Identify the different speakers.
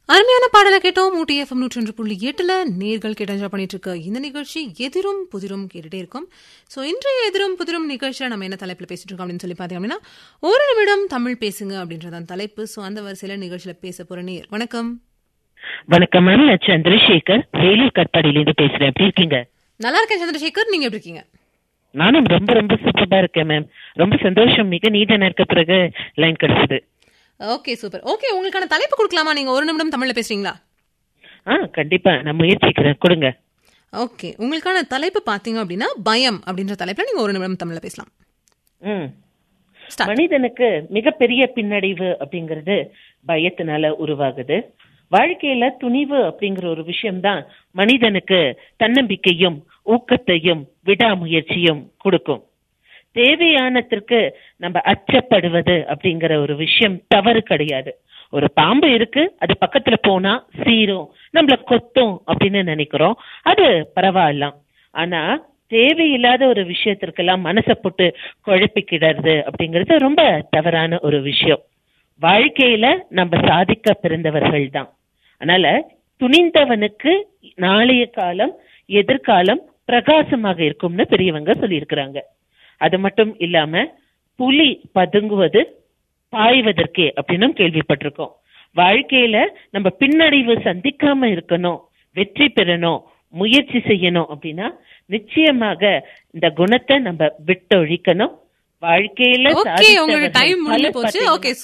Speaker 1: அருமையான பாடலை கேட்டோம் ஊட்டி எஃப்எம் நூற்றி ஒன்று புள்ளி எட்டுல நேர்கள் கேட்டு என்ஜாய் பண்ணிட்டு இருக்க இந்த நிகழ்ச்சி எதிரும் புதிரும் கேட்டுட்டே இருக்கும் ஸோ இன்றைய எதிரும் புதிரும் நிகழ்ச்சியில நம்ம என்ன தலைப்பில் பேசிட்டு இருக்கோம் அப்படின்னு சொல்லி பார்த்தீங்க அப்படின்னா ஒரு நிமிடம் தமிழ் பேசுங்க அப்படின்றதான் தலைப்பு ஸோ அந்த வரிசையில நிகழ்ச்சியில பேச போற நேர் வணக்கம்
Speaker 2: வணக்கம் மேம் நான் சந்திரசேகர் வேலூர் கட்பாடியிலேருந்து பேசுறேன் எப்படி இருக்கீங்க
Speaker 1: நல்லா இருக்கேன் சந்திரசேகர் நீங்க எப்படி இருக்கீங்க
Speaker 2: நானும் ரொம்ப ரொம்ப சூப்பரா இருக்கேன் மேம் ரொம்ப சந்தோஷம் மிக நீண்ட நேரக்க பிறகு லைன் கிடைச்சது
Speaker 1: ஓகே சூப்பர் ஓகே உங்களுக்கான தலைப்பு கொடுக்கலாமா நீங்க ஒரு நிமிடம் தமிழ்ல பேசுறீங்களா
Speaker 2: ஆ கண்டிப்பா நான் முயற்சிக்கிறேன் கொடுங்க
Speaker 1: ஓகே உங்களுக்கான தலைப்பு பாத்தீங்க அப்படின்னா பயம் அப்படின்ற தலைப்புல நீங்க ஒரு நிமிடம் தமிழ்ல பேசலாம்
Speaker 2: ம்
Speaker 1: Start.
Speaker 2: மனிதனுக்கு மிகப்பெரிய பின்னடைவு அப்படிங்கிறது பயத்தினால உருவாகுது வாழ்க்கையில துணிவு அப்படிங்கிற ஒரு விஷயம்தான் மனிதனுக்கு தன்னம்பிக்கையும் ஊக்கத்தையும் விடாமுயற்சியும் கொடுக்கும் தேவையானத்திற்கு நம்ம அச்சப்படுவது அப்படிங்கிற ஒரு விஷயம் தவறு கிடையாது ஒரு பாம்பு இருக்கு அது பக்கத்துல போனா சீரும் நம்மள கொத்தும் அப்படின்னு நினைக்கிறோம் அது பரவாயில்லாம் ஆனா தேவையில்லாத ஒரு விஷயத்திற்கெல்லாம் மனசை போட்டு குழப்பிக்கிடுறது அப்படிங்கிறது ரொம்ப தவறான ஒரு விஷயம் வாழ்க்கையில நம்ம சாதிக்க பிறந்தவர்கள் தான் அதனால துணிந்தவனுக்கு நாளைய காலம் எதிர்காலம் பிரகாசமாக இருக்கும்னு பெரியவங்க சொல்லியிருக்கிறாங்க அது மட்டும் இல்லாம புலி பதுங்குவது பாய்வதற்கே அப்படின்னும் கேள்விப்பட்டிருக்கோம் வாழ்க்கையில நம்ம பின்னடைவு சந்திக்காம இருக்கணும் வெற்றி பெறணும் முயற்சி செய்யணும் அப்படின்னா நிச்சயமாக இந்த குணத்தை நம்ம விட்டொழிக்கணும் வாழ்க்கையில
Speaker 1: ஓகே உங்களோட
Speaker 2: சாதித்தவர்கள்
Speaker 1: டைம் முடிஞ்சு
Speaker 2: பலர்
Speaker 1: போச்சு
Speaker 2: பாத்தீங்கன்னா-
Speaker 1: ஓகே